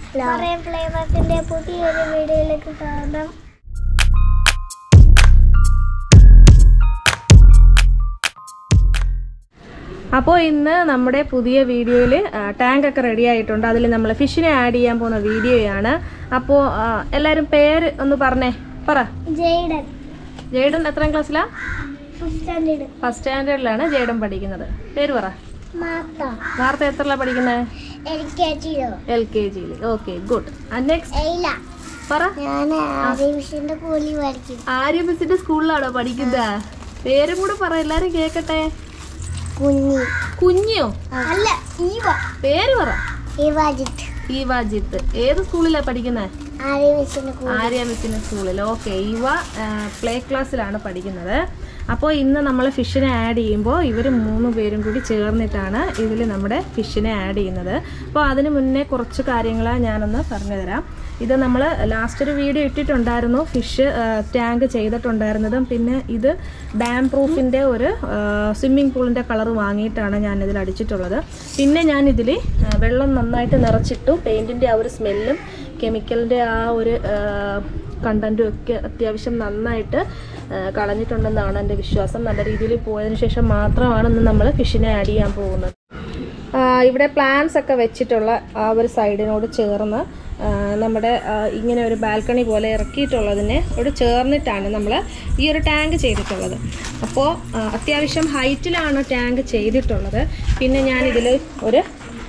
പറയാൻ ഫ്ലേവേഴ്സിന്റെ പുതിയൊരു വീഡിയോയിലേക്ക് സ്വാഗതം അപ്പോൾ ഇന്ന് നമ്മുടെ പുതിയ വീഡിയോയിൽ ടാങ്ക് ഒക്കെ റെഡി ആയിട്ടുണ്ട് അതിൽ നമ്മൾ ഫിഷിനെ ആഡ് ചെയ്യാൻ പോകുന്ന വീഡിയോയാണ് അപ്പോൾ എല്ലാവരും പേര് ഒന്ന് പറഞ്ഞേ പറ ജെയ്ഡൻ ജേഡൻ എത്രാം ക്ലാസ്സിലാ ഫസ്റ്റ് സ്റ്റാൻഡേർഡ് ഫസ്റ്റ് സ്റ്റാൻഡേർഡിലാണ് ജേഡൻ പഠിക്കുന്നത് പേര് പറ മാത്ത വാർത്ത എത്രയിലാണ് പഠിക്കുന്നത് എൽ കെ ജിയോ എൽ കെ ജിയിൽ ഓക്കെ ഗുഡ് നെക്സ്റ്റ് എയില പറ ഞാൻ ആര്യമിഷന്റെ കൂലി വരയ്ക്കും ആര്യ മിസ്സിന്റെ സ്കൂളിലാണോ പഠിക്കുന്നത് പേരും കൂടെ പറ എല്ലാരും കേക്കട്ടെ കുഞ്ഞി കുഞ്ഞോ അല്ല ഈവ പേര് പറ ഈവാജിത്ത് ഈവാജിത്ത് ഏത് സ്കൂളിലാണ് പഠിക്കുന്നത് ആര്യമിഷന്റെ കൂലി ആര്യ മിസ്സിന്റെ സ്കൂളിൽ ഓക്കെ ഇവ പ്ലേ ക്ലാസ്സിലാണ് പഠിക്കുന്നത് അപ്പോൾ ഇന്ന് നമ്മൾ ഫിഷിനെ ആഡ് ചെയ്യുമ്പോൾ ഇവർ മൂന്ന് പേരും കൂടി ചേർന്നിട്ടാണ് ഇതിൽ നമ്മുടെ ഫിഷിനെ ആഡ് ചെയ്യുന്നത് അപ്പോൾ അതിന് മുന്നേ കുറച്ച് കാര്യങ്ങൾ ഞാനൊന്ന് പറഞ്ഞുതരാം ഇത് നമ്മൾ ലാസ്റ്റ് ഒരു വീഡിയോ ഇട്ടിട്ടുണ്ടായിരുന്നു ഫിഷ് ടാങ്ക് ചെയ്തിട്ടുണ്ടായിരുന്നതും പിന്നെ ഇത് ഡാം പ്രൂഫിൻ്റെ ഒരു സ്വിമ്മിംഗ് പൂളിൻ്റെ കളർ വാങ്ങിയിട്ടാണ് ഞാൻ ഇതിൽ അടിച്ചിട്ടുള്ളത് പിന്നെ ഞാൻ ഇതിൽ വെള്ളം നന്നായിട്ട് നിറച്ചിട്ടു പെയിൻറ്റിൻ്റെ ആ ഒരു സ്മെല്ലും കെമിക്കലിൻ്റെ ആ ഒരു കണ്ടൻറ്റും ഒക്കെ അത്യാവശ്യം നന്നായിട്ട് ആ, കളഞ്ഞിട്ടുണ്ടെന്നാണ് എൻ്റെ വിശ്വാസം നല്ല രീതിയിൽ പോയതിന് ശേഷം മാത്രമാണ് ഇന്ന് നമ്മൾ ഫിഷിനെ ആഡ് ചെയ്യാൻ പോകുന്നത് ആ, ഇവിടെ പ്ലാന്റ്സ് ഒക്കെ വെച്ചിട്ടുള്ള ആ ഒരു സൈഡിനോട് ചേർന്ന് ആ, നമ്മുടെ ആ, ഇങ്ങനെ ഒരു ബാൽക്കണി പോലെ ഇറക്കിയിട്ടുള്ളതിനെ ഒരു ചേർന്നിട്ടാണ് നമ്മൾ ഈ ഒരു ടാങ്ക് ചെയ്തിട്ടുള്ളത് അപ്പോൾ ആ, അത്യാവശ്യം ഹൈറ്റിലാണ് ടാങ്ക് ചെയ്തിട്ടുള്ളത് പിന്നെ ഞാനിതിൽ ഒരു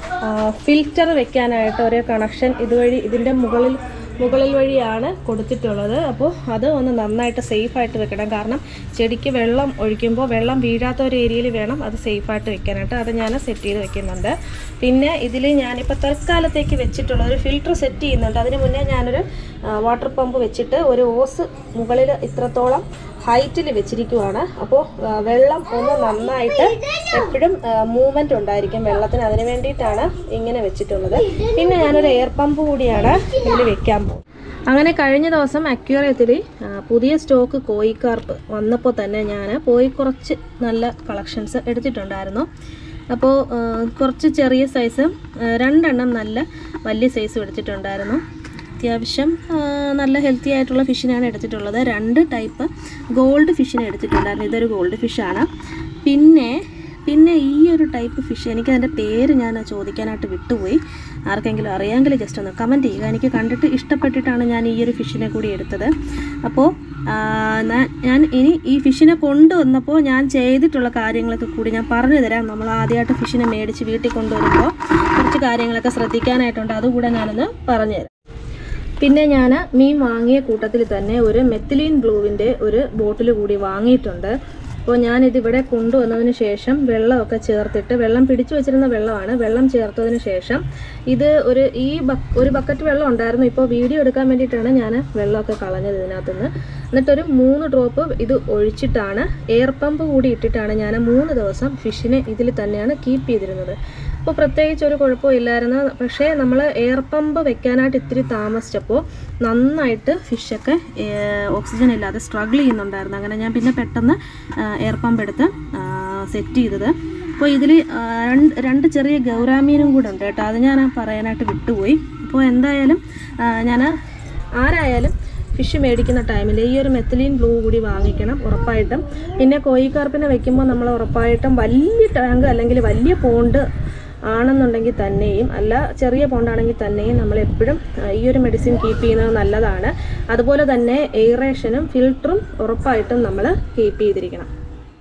ഫിൽറ്റർ വെക്കാനായിട്ട് ഒരു കണക്ഷൻ ഇതുവഴി ഇതിൻ്റെ മുകളിൽ മുകളിൽ വഴിയാണ് കൊടുത്തിട്ടുള്ളത് അപ്പോൾ അത് ഒന്ന് നന്നായിട്ട് സേഫായിട്ട് വെക്കണം കാരണം ചെടിക്ക് വെള്ളം ഒഴിക്കുമ്പോൾ വെള്ളം വീഴാത്ത ഒരു ഏരിയയിൽ വേണം അത് സേഫായിട്ട് വെക്കാനായിട്ട് അത് ഞാൻ സെറ്റ് ചെയ്ത് വെക്കുന്നുണ്ട് പിന്നെ ഇതിൽ ഞാനിപ്പോൾ തൽക്കാലത്തേക്ക് വെച്ചിട്ടുള്ള ഒരു ഫിൽറ്റർ സെറ്റ് ചെയ്യുന്നുണ്ട് അതിന് മുന്നേ ഞാനൊരു വാട്ടർ പമ്പ് വെച്ചിട്ട് ഒരു ഓസ് മുകളിൽ ഇത്രത്തോളം ഹൈറ്റിൽ വെച്ചിരിക്കുവാണ് അപ്പോൾ വെള്ളം ഒന്ന് നന്നായിട്ട് എപ്പോഴും മൂവ്മെൻ്റ് ഉണ്ടായിരിക്കും വെള്ളത്തിന് അതിന് വേണ്ടിയിട്ടാണ് ഇങ്ങനെ വെച്ചിട്ടുള്ളത് പിന്നെ ഞാനൊരു എയർ പമ്പ് കൂടിയാണ് ഇതിൽ വെക്കാൻ പോകും അങ്ങനെ കഴിഞ്ഞ ദിവസം അക്യൂറേത്തിൽ പുതിയ സ്റ്റോക്ക് കോയിക്കാർപ്പ് വന്നപ്പോൾ തന്നെ ഞാൻ പോയി കുറച്ച് നല്ല കളക്ഷൻസ് എടുത്തിട്ടുണ്ടായിരുന്നു അപ്പോൾ കുറച്ച് ചെറിയ സൈസ് രണ്ടെണ്ണം നല്ല വലിയ സൈസും എടുത്തിട്ടുണ്ടായിരുന്നു അത്യാവശ്യം ആ, നല്ല ഹെൽത്തി ആയിട്ടുള്ള ഫിഷിനാണ് എടുത്തിട്ടുള്ളത് രണ്ട് ടൈപ്പ് ഗോൾഡ് ഫിഷിനെ എടുത്തിട്ടുണ്ടായിരുന്നു ഇതൊരു ഗോൾഡ് ഫിഷാണ് പിന്നെ പിന്നെ ഈ ഒരു ടൈപ്പ് ഫിഷ് എനിക്ക് അതിൻ്റെ പേര് ഞാൻ ചോദിക്കാനായിട്ട് വിട്ടുപോയി ആർക്കെങ്കിലും അറിയാമെങ്കിൽ ജസ്റ്റ് ഒന്ന് കമൻറ്റ് ചെയ്യുക എനിക്ക് കണ്ടിട്ട് ഇഷ്ടപ്പെട്ടിട്ടാണ് ഞാൻ ഈ ഒരു ഫിഷിനെ കൂടി എടുത്തത് അപ്പോൾ ആ, നാ- ഞാൻ ഇനി ഈ ഫിഷിനെ കൊണ്ടുവന്നപ്പോൾ ഞാൻ ചെയ്തിട്ടുള്ള കാര്യങ്ങളൊക്കെ കൂടി ഞാൻ പറഞ്ഞു തരാം നമ്മൾ ആദ്യമായിട്ട് ഫിഷിനെ മേടിച്ച് വീട്ടിൽ കൊണ്ടുവരുമ്പോൾ കുറച്ച് കാര്യങ്ങളൊക്കെ ശ്രദ്ധിക്കാനായിട്ടുണ്ട് അതുകൂടെ ഞാനൊന്ന് പറഞ്ഞുതരാം പിന്നെ ഞാൻ മീൻ വാങ്ങിയ കൂട്ടത്തിൽ തന്നെ ഒരു മെത്തിലീൻ ബ്ലൂവിൻ്റെ ഒരു ബോട്ടിൽ കൂടി വാങ്ങിയിട്ടുണ്ട് അപ്പോൾ ഞാനിത് ഇവിടെ കൊണ്ടുവന്നതിന് ശേഷം വെള്ളമൊക്കെ ചേർത്തിട്ട് വെള്ളം പിടിച്ചു വെച്ചിരുന്ന വെള്ളമാണ് വെള്ളം ചേർത്തതിന് ശേഷം ഇത് ഒരു ഈ ബക്ക് ഒരു ബക്കറ്റ് വെള്ളം ഉണ്ടായിരുന്നു ഇപ്പോൾ വീഡിയോ എടുക്കാൻ വേണ്ടിയിട്ടാണ് ഞാൻ വെള്ളമൊക്കെ കളഞ്ഞത് ഇതിനകത്തുനിന്ന് എന്നിട്ടൊരു മൂന്ന് ഡ്രോപ്പ് ഇത് ഒഴിച്ചിട്ടാണ് എയർ പമ്പ് കൂടി ഇട്ടിട്ടാണ് ഞാൻ മൂന്ന് ദിവസം ഫിഷിനെ ഇതിൽ തന്നെയാണ് കീപ്പ് ചെയ്തിരുന്നത് അപ്പോൾ പ്രത്യേകിച്ച് ഒരു കുഴപ്പമില്ലായിരുന്നു പക്ഷേ നമ്മൾ എയർ പമ്പ് വെക്കാനായിട്ട് ഇത്തിരി താമസിച്ചപ്പോൾ നന്നായിട്ട് ഫിഷൊക്കെ ഓക്സിജൻ ഇല്ലാതെ സ്ട്രഗിൾ ചെയ്യുന്നുണ്ടായിരുന്നു അങ്ങനെ ഞാൻ പിന്നെ പെട്ടെന്ന് എയർ പമ്പ് എടുത്ത് സെറ്റ് ചെയ്തത് അപ്പോൾ ഇതിൽ രണ്ട് രണ്ട് ചെറിയ ഗൗരാമീനും കൂടെ ഉണ്ട് കേട്ടോ അത് ഞാൻ പറയാനായിട്ട് വിട്ടുപോയി അപ്പോൾ എന്തായാലും ഞാൻ ആരായാലും ഫിഷ് മേടിക്കുന്ന ടൈമിൽ ഈ ഒരു മെത്തലീൻ ബ്ലൂ കൂടി വാങ്ങിക്കണം ഉറപ്പായിട്ടും പിന്നെ കോയിക്കാർപ്പിനെ വെക്കുമ്പോൾ നമ്മൾ ഉറപ്പായിട്ടും വലിയ ടാങ്ക് അല്ലെങ്കിൽ വലിയ പോണ്ട് ആണെന്നുണ്ടെങ്കിൽ തന്നെയും അല്ല ചെറിയ പോണ്ടാണെങ്കിൽ തന്നെയും നമ്മൾ എപ്പോഴും ഈ ഒരു മെഡിസിൻ കീപ്പ് ചെയ്യുന്നത് നല്ലതാണ് അതുപോലെ തന്നെ എയറേഷനും ഫിൽറ്ററും ഉറപ്പായിട്ടും നമ്മൾ കീപ്പ് ചെയ്തിരിക്കണം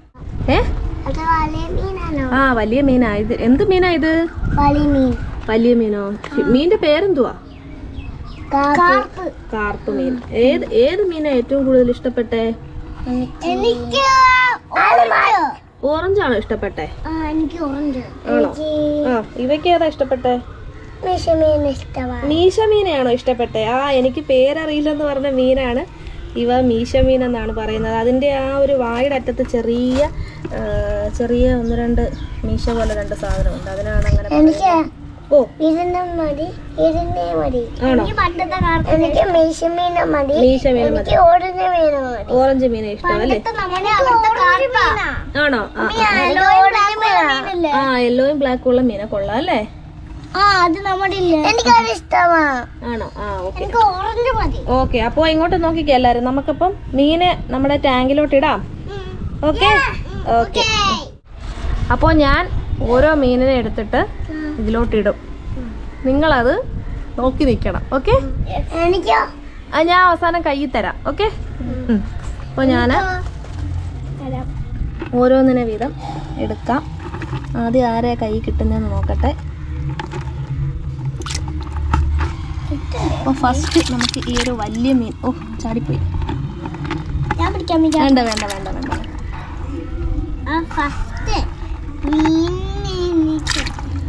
ഏ അത് വലിയ മീനാണോ ആ വലിയ മീനാ ഇത് എന്ത് മീനാ ഇത് വലിയ മീൻ വലിയ മീനോ മീനിന്റെ പേരെന്തുവാ കാർപ്പ് കാർപ്പ് മീൻ ഏത് ഏത് മീനാ ഏറ്റവും കൂടുതൽ ഇഷ്ടപ്പെട്ടെ എനിക്ക് ഓറഞ്ച് ഓറഞ്ച് ആണോ ഇഷ്ടപ്പെട്ടെ ആ എനിക്ക് ഓറഞ്ച് ആണോ എനിക്ക് ആ ഇവയ്ക്ക് ഏതാ ഇഷ്ടപ്പെട്ടെ വിഷമീൻ ഇഷ്ടമാണ് മീശ മീനെയാണോ ഇഷ്ടപ്പെട്ടെ ആ എനിക്ക് പേരറിയില്ലെന്ന് പറഞ്ഞ മീനാണ് ഇവ മീശ മീൻ എന്നാണ് പറയുന്നത് അതിൻ്റെ ആ ഒരു വായുടെ അറ്റത്ത് ചെറിയ ആ, ചെറിയ ഒന്ന് രണ്ട് മീശ പോലെ രണ്ട് സാധനമുണ്ട് അതിനാണ് അങ്ങനെ എനിക്ക് പറയുന്നത്. ഓ ഇരുന്ന മതി ഇരുന്നേ മതി ആണോ എനിക്ക് മീശമീന മതി മീശ മീൻ മതി എനിക്ക് ഓറഞ്ച് മീന മതി ഓറഞ്ച് മീനെ ഇഷ്ടമല്ലേ ആണോ ആ ആ. ആ യെല്ലോയും ബ്ലാക്കും ഉള്ള മീനെ കൊള്ളാം അല്ലേ ആ അത് നമ്മുടെ ഇല്ല എനിക്കത് ഇഷ്ടമാണ് ആണോ ആ ഓക്കെ എനിക്ക് ഓറഞ്ച് മതി ഓക്കെ അപ്പോൾ ഇങ്ങോട്ട് നോക്കിക്കോ എല്ലാവരും നമുക്കിപ്പം മീന് നമ്മുടെ ടാങ്കിലോട്ട് ഇടാം ഓക്കെ ഓക്കെ അപ്പോൾ ഞാൻ ഓരോ മീനിനെ എടുത്തിട്ട് ഇതിലോട്ട് ഇടും നിങ്ങളത് നോക്കി നിൽക്കണം ഓക്കെ എനിക്കോ ഞാൻ അവസാനം കയ്യിൽ തരാം ഓക്കെ അപ്പോൾ ഞാൻ ഓരോന്നിനെ വീതം എടുക്കാം ആദ്യം ആരെയാ കൈ കിട്ടുന്നതെന്ന് നോക്കട്ടെ അപ്പോൾ ഫസ്റ്റ് നമുക്ക് ഈ ഒരു വലിയ മീൻ ഓ ചാടിപ്പോയി ഞാൻ പിടിക്കാൻ പിടിക്കാം വേണ്ട വേണ്ട വേണ്ട വേണ്ട ആ ഫസ്റ്റ് മീൻ എനിക്ക്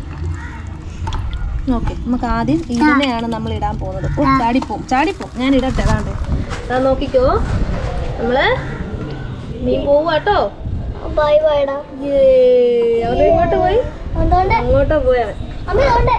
ഓക്കെ നമുക്ക് ആദ്യം ഇതിനെയാണ് നമ്മൾ ഇടാൻ പോകുന്നത് ഓ ചാടിപ്പോവും ചാടിപ്പോവും ഞാൻ ഇടട്ടെ വേണ്ടേ അതാ നോക്കിക്കോ നമ്മള് മീൻ പോവാട്ടോ ബൈ ബൈടാ അവന് ഇങ്ങോട്ട് പോയി അതുകൊണ്ട് അങ്ങോട്ടോ പോയവൻ അമ്മ അതുകൊണ്ട്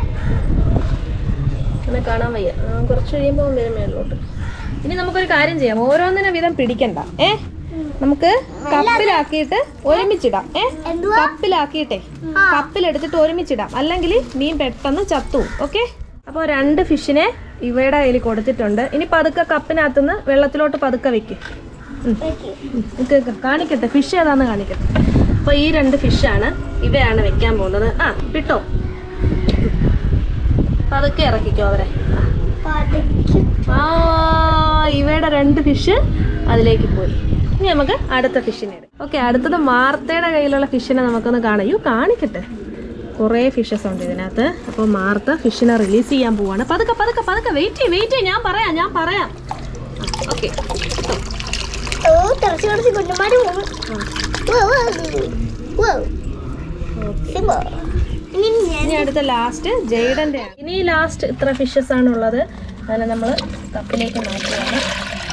അവനെ കാണാൻ വയ്യ ആ, കുറച്ച് കഴിയുമ്പോൾ അവൻ വരും മേളിലോട്ട് ഇനി നമുക്കൊരു കാര്യം ചെയ്യാം ഓരോന്നിനെ വീതം പിടിക്കണ്ട ഏ നമുക്ക് കപ്പിലാക്കിയിട്ട് ഒരുമിച്ചിടാം ഏ എന്തുവാ കപ്പിലാക്കിയിട്ടെ കപ്പിലെടുത്തിട്ട് ഒരുമിച്ചിടാം അല്ലെങ്കിൽ മീൻ പെട്ടെന്ന് ചത്തു ഓക്കെ അപ്പോൾ രണ്ട് ഫിഷിനെ ഇവയുടെ കയ്യിൽ കൊടുത്തിട്ടുണ്ട് ഇനി പതുക്കെ കപ്പിനകത്തുനിന്ന് വെള്ളത്തിലോട്ട് പതുക്കെ വെക്ക് ഉം. വെക്ക്. ഉം. ഇത് കാണിക്കട്ടെ ഫിഷ് ഏതാന്ന് കാണിക്കട്ടെ അപ്പോൾ ഈ രണ്ട് ഫിഷാണ് ഇവയാണ് വെക്കാൻ പോകുന്നത് ആ വിട്ടോ ഉം. പതുക്കെ ഇറക്കിക്കോ അവരെ ആ. പതുക്കെ. ആ ഇവയുടെ രണ്ട് ഫിഷ് അതിലേക്ക് പോയി ഇനി നമുക്ക് അടുത്ത ഫിഷിനെ ഇടാം ഓക്കെ അടുത്തത് മാർത്തയുടെ കയ്യിലുള്ള ഫിഷിനെ നമുക്കൊന്ന് കാണാം യു കാണിക്കട്ടെ കുറേ ഫിഷസ് ഉണ്ട് ഇതിനകത്ത് അപ്പോൾ മാർത്ത ഫിഷിനെ റിലീസ് ചെയ്യാൻ പോവാണ് പതുക്കെ പതുക്കെ പതുക്കെ വെയിറ്റ് ചെയ്യ് വെയിറ്റ് ചെയ്യ് ഞാൻ പറയാം ഞാൻ പറയാം ഓക്കെ ഓ തെറച്ച് കുറച്ച് കുഞ്ഞുമാര് പോകും ഓ, ഓ, ഓ. സിംബോ. ഇനി ഞാൻ ഇനി അടുത്ത ലാസ്റ്റ് ജെയ്ഡന്റെ ഇനി ലാസ്റ്റ് ഇത്ര ഫിഷസ് ആണ് ഉള്ളത് അതിനെ നമ്മൾ കപ്പിലേക്ക് മാറ്റുകയാണ്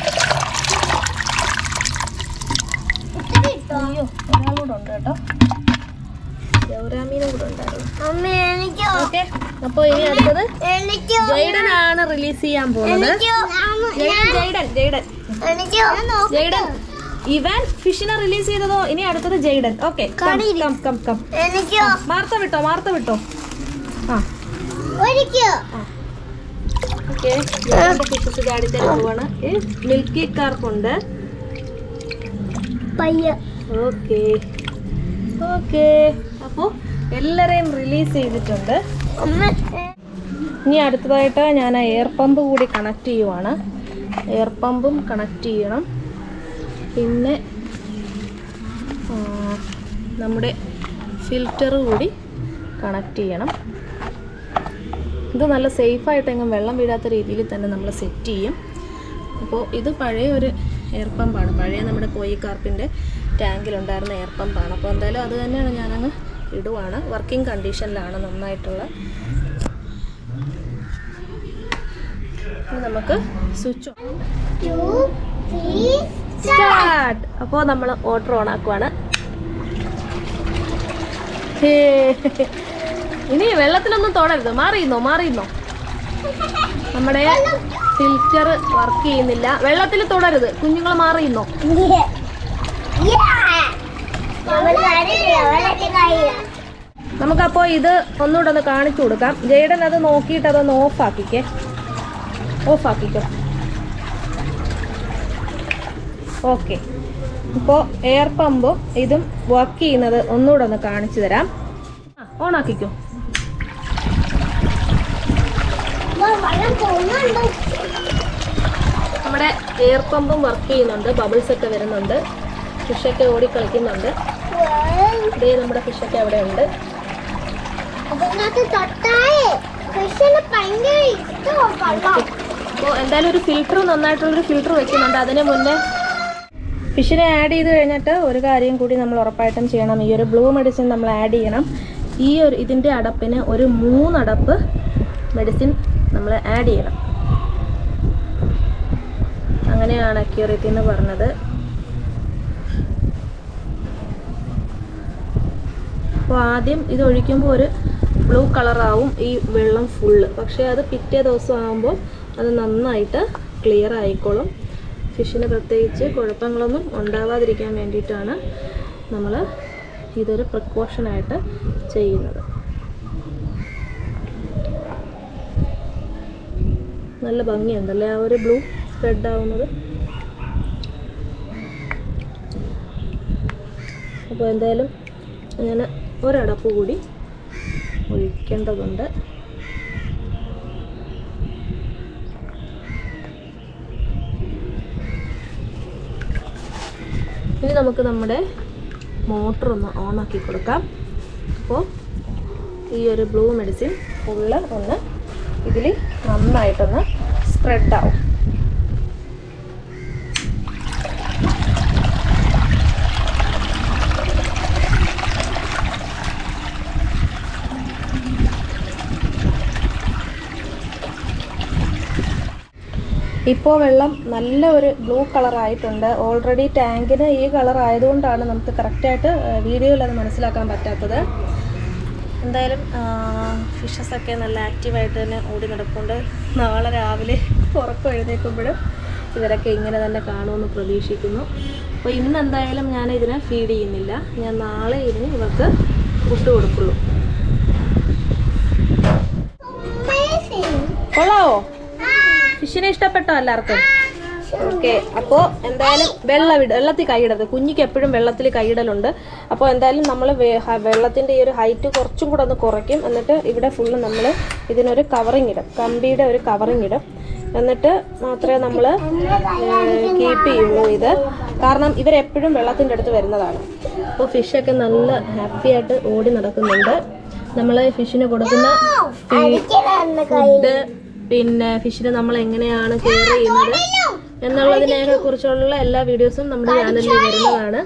ഇത്തിരി ഇട്ടോ. അയ്യോ ഒരാൾ കൂടെ ഉണ്ട് കേട്ടോ ഗൗരാമീനും കൂടെ ഉണ്ടായിരുന്നു അമ്മ എനിക്കോ ഓക്കെ അപ്പോൾ ഇനി അടുത്തത് എനിക്കോ ജെയ്ഡൻ ആണ് റിലീസ് ചെയ്യാൻ പോകുന്നത് എനിക്കോ ജെയ്ഡൻ ജെയ്ഡൻ ജെയ്ഡൻ എനിക്കോ ജെയ്ഡൻ ഇവൻ ഫിഷിനെ റിലീസ് ചെയ്തതോ ഇനി അടുത്തത് ജെയ്ഡൻ ഓക്കെ കാണിയിരി. കം കം കം എനിക്കോ മാർത്ത വിട്ടോ മാർത്ത വിട്ടോ ആ ഒരിക്കോ ഓക്കെ ഫിഷസ് ചാടിത്തരാൻ പോവാണ് മിൽക്കി കാർപ്പുണ്ട് പയ്യ ഓക്കെ ഓക്കെ അപ്പോൾ എല്ലാരെയും റിലീസ് ചെയ്തിട്ടുണ്ട് അമ്മ ഇനി അടുത്തതായിട്ട് ഞാൻ ആ എയർ പമ്പ് കൂടി കണക്ട് ചെയ്യുവാണ് എയർ പമ്പും കണക്ട് ചെയ്യണം പിന്നെ ആ, നമ്മുടെ ഫിൽറ്റർ കൂടി കണക്ട് ചെയ്യണം ഇത് നല്ല സേഫായിട്ട് എങ്ങും വെള്ളം വീഴാത്ത രീതിയിൽ തന്നെ നമ്മൾ സെറ്റ് ചെയ്യും അപ്പോൾ ഇത് പഴയ ഒരു എയർ പമ്പാണ് പഴയ നമ്മുടെ കോയിക്കാർപ്പിൻ്റെ ടാങ്കിലുണ്ടായിരുന്ന എയർ പമ്പാണ് അപ്പോൾ എന്തായാലും അത് തന്നെയാണ് ഞാനങ്ങ് ഇടുവാണ് വർക്കിംഗ് കണ്ടീഷനിലാണ് നന്നായിട്ടുള്ള ഇനി നമുക്ക് സ്വിച്ച് ടു ത്രീ സ്റ്റാർട്ട് അപ്പോൾ നമ്മൾ ഓട്ടർ ഓൺ ആക്കുവാണ് ഹേ. ഇനി വെള്ളത്തിലൊന്നും തൊടരുത് മാറിയിരുന്നോ മാറിയിരുന്നോ നമ്മുടെ ഫിൽറ്റർ വർക്ക് ചെയ്യുന്നില്ല വെള്ളത്തിൽ തൊടരുത് കുഞ്ഞുങ്ങൾ മാറിയിരുന്നോ നമുക്കപ്പോൾ ഇത് ഒന്നുകൂടെ ഒന്ന് കാണിച്ചു കൊടുക്കാം ജയ്ഡൻ അത് നോക്കിയിട്ട് അതൊന്ന് ഓഫ് ആക്കിക്കേ ഓഫ് ആക്കിക്കോ ഓക്കെ ഇപ്പോൾ എയർ പമ്പും ഇതും വർക്ക് ചെയ്യുന്നത് ഒന്നുകൂടെ ഒന്ന് കാണിച്ചു തരാം ഓൺ ആക്കിക്കോ വെള്ളം പോകുന്നുണ്ടോ നമ്മുടെ എയർ പമ്പും വർക്ക് ചെയ്യുന്നുണ്ട് ബബിൾസ് ഒക്കെ വരുന്നുണ്ട് ഫിഷൊക്കെ ഓടിക്കളിക്കുന്നുണ്ട് ഇതേ നമ്മുടെ ഫിഷൊക്കെ അവിടെ ഉണ്ട് അതിനകത്ത് തൊട്ടായേ ഫിഷിന് ഭയങ്കര ഇഷ്ടമാണ് വെള്ളം അപ്പോൾ എന്തായാലും ഒരു ഫിൽറ്റർ നന്നായിട്ടുള്ളൊരു ഫിൽറ്റർ വെക്കുന്നുണ്ട് അതിന് മുന്നേ ഫിഷിനെ ആഡ് ചെയ്ത് കഴിഞ്ഞിട്ട് ഒരു കാര്യം കൂടി നമ്മൾ ഉറപ്പായിട്ടും ചെയ്യണം ഈ ഒരു ബ്ലൂ മെഡിസിൻ നമ്മൾ ആഡ് ചെയ്യണം ഈ ഒരു ഇതിൻ്റെ അടപ്പിന് ഒരു മൂന്നടപ്പ് മെഡിസിൻ നമ്മൾ ആഡ് ചെയ്യണം അങ്ങനെയാണ് അക്യൂറിറ്റി എന്ന് പറഞ്ഞത് അപ്പോൾ ആദ്യം ഇത് ഒഴിക്കുമ്പോൾ ഒരു ബ്ലൂ കളറാവും ഈ വെള്ളം ഫുള്ള് പക്ഷേ അത് പിറ്റേ ദിവസം ആകുമ്പോൾ അത് നന്നായിട്ട് ക്ലിയർ ആയിക്കോളും ഫിഷിന് പ്രത്യേകിച്ച് കുഴപ്പങ്ങളൊന്നും ഉണ്ടാവാതിരിക്കാൻ വേണ്ടിയിട്ടാണ് നമ്മൾ ഇതൊരു പ്രിക്കോഷനായിട്ട് ചെയ്യുന്നത് നല്ല ഭംഗിയുണ്ടല്ലേ ആ ഒരു ബ്ലൂ സ്പ്രെഡ് ആവുന്നത് അപ്പോൾ എന്തായാലും ഞാൻ ഒരടപ്പ് കൂടി ഒഴിക്കേണ്ടതുണ്ട് ഇനി നമുക്ക് നമ്മുടെ മോട്ടർ ഒന്ന് ഓണാക്കി കൊടുക്കാം അപ്പോൾ ഈ ഒരു ബ്ലൂ മെഡിസിൻ ഫുള്ള് ഒന്ന് ഇതിൽ നന്നായിട്ടൊന്ന് സ്പ്രെഡ് ആവും ഇപ്പോൾ വെള്ളം നല്ല ഒരു ബ്ലൂ കളർ ആയിട്ടുണ്ട് ഓൾറെഡി ടാങ്കിന് ഈ കളർ ആയതുകൊണ്ടാണ് നമുക്ക് കറക്റ്റായിട്ട് വീഡിയോയിൽ അത് മനസ്സിലാക്കാൻ പറ്റാത്തത് എന്തായാലും ഫിഷസ് ഒക്കെ നല്ല ആക്റ്റീവായിട്ട് തന്നെ ഓടി നടപ്പുണ്ട് നാളെ രാവിലെ ഉറക്കം എഴുന്നേൽക്കുമ്പോഴും ഇവരൊക്കെ ഇങ്ങനെ തന്നെ കാണുമെന്ന് പ്രതീക്ഷിക്കുന്നു അപ്പോൾ ഇന്ന് എന്തായാലും ഞാൻ ഇതിനെ ഫീഡ് ചെയ്യുന്നില്ല ഞാൻ നാളെ ഇതിന് ഇവർക്ക് ഫുഡ് കൊടുക്കുള്ളൂ കൊള്ളാവോ ഫിഷിനെ ഇഷ്ടപ്പെട്ടോ എല്ലാവർക്കും ഓക്കെ അപ്പോൾ എന്തായാലും വെള്ളം ഇട വെള്ളത്തിൽ കൈയിടരുത് കുഞ്ഞിക്ക് എപ്പോഴും വെള്ളത്തിൽ കൈയിടലുണ്ട് അപ്പോൾ എന്തായാലും നമ്മൾ വെള്ളത്തിൻ്റെ ഈ ഒരു ഹൈറ്റ് കുറച്ചും കൂടെ ഒന്ന് കുറയ്ക്കും എന്നിട്ട് ഇവിടെ ഫുള്ള് നമ്മൾ ഇതിനൊരു കവറിങ് ഇടും കമ്പിയുടെ ഒരു കവറിങ് ഇടും എന്നിട്ട് മാത്രമേ നമ്മൾ കീപ്പ് ചെയ്യുള്ളൂ ഇത് കാരണം ഇവരെപ്പോഴും വെള്ളത്തിൻ്റെ അടുത്ത് വരുന്നതാണ് അപ്പോൾ ഫിഷൊക്കെ നല്ല ഹാപ്പി ആയിട്ട് ഓടി നടക്കുന്നുണ്ട് നമ്മൾ ഫിഷിന് കൊടുക്കുന്ന ഫുഡ് പിന്നെ ഫിഷിനെ നമ്മൾ എങ്ങനെയാണ് കെയർ ചെയ്യുന്നത് എന്നുള്ളതിനെ കുറിച്ചുള്ള എല്ലാ വീഡിയോസും നമ്മുടെ ചാനലിൽ വരുന്നതാണ്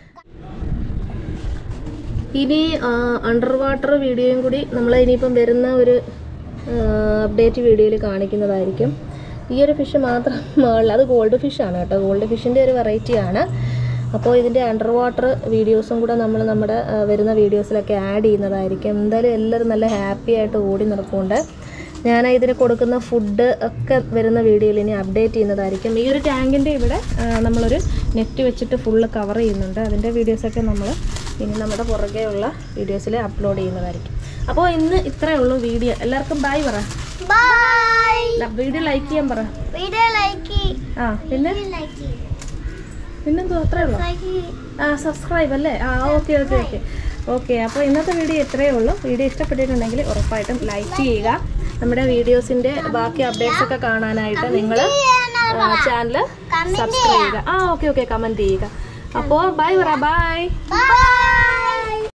ഇനി അണ്ടർ വാട്ടർ വീഡിയോയും കൂടി നമ്മൾ ഇനിയിപ്പം വരുന്ന ഒരു അപ്ഡേറ്റ് വീഡിയോയിൽ കാണിക്കുന്നതായിരിക്കും ഈ ഒരു ഫിഷ് മാത്രം മുകളിൽ അത് ഗോൾഡ് ഫിഷാണ് കേട്ടോ ഗോൾഡ് ഫിഷിൻ്റെ ഒരു വെറൈറ്റിയാണ് അപ്പോൾ ഇതിൻ്റെ അണ്ടർ വാട്ടർ വീഡിയോസും കൂടെ നമ്മൾ നമ്മുടെ ആ, വരുന്ന വീഡിയോസിലൊക്കെ ആഡ് ചെയ്യുന്നതായിരിക്കും എന്തായാലും എല്ലാവരും നല്ല ഹാപ്പി ആയിട്ട് ഓടി നടക്കുന്നുണ്ട് ഞാൻ ഇതിന് കൊടുക്കുന്ന ഫുഡ് ഒക്കെ വരുന്ന വീഡിയോയിൽ ഇനി അപ്ഡേറ്റ് ചെയ്യുന്നതായിരിക്കും ഈ ഒരു ടാങ്കിൻ്റെ ഇവിടെ ആ, നമ്മളൊരു നെറ്റ് വെച്ചിട്ട് ഫുള്ള് കവർ ചെയ്യുന്നുണ്ട് അതിൻ്റെ വീഡിയോസൊക്കെ നമ്മൾ ഇനി നമ്മുടെ പുറകെയുള്ള വീഡിയോസിൽ അപ്ലോഡ് ചെയ്യുന്നതായിരിക്കും അപ്പോൾ ഇന്ന് ഇത്രയേ ഉള്ളൂ വീഡിയോ എല്ലാവർക്കും ബൈ പറ ബൈ വീഡിയോ ലൈക്ക് ചെയ്യാൻ പറ വീഡിയോ ലൈക്ക് ആ പിന്നെ ലൈക്ക് പിന്നെന്തോ അത്രേ ഉള്ളൂ ആ സബ്സ്ക്രൈബ് അല്ലേ ആ ഓക്കെ ഓക്കെ ഓക്കെ ഓക്കെ അപ്പോൾ ഇന്നത്തെ വീഡിയോ ഇത്രയേ ഉള്ളൂ വീഡിയോ ഇഷ്ടപ്പെട്ടിട്ടുണ്ടെങ്കിൽ ഉറപ്പായിട്ടും ലൈക്ക് ചെയ്യുക നമ്മുടെ വീഡിയോസിൻ്റെ ബാക്കി അപ്ഡേറ്റ്സ് ഒക്കെ കാണാനായിട്ട് നിങ്ങൾ ചാനൽ സബ്സ്ക്രൈബ് ചെയ്യുക ആ ഓക്കെ ഓക്കെ കമൻറ്റ് ചെയ്യുക അപ്പോൾ ബൈ പറ ബൈ ബൈ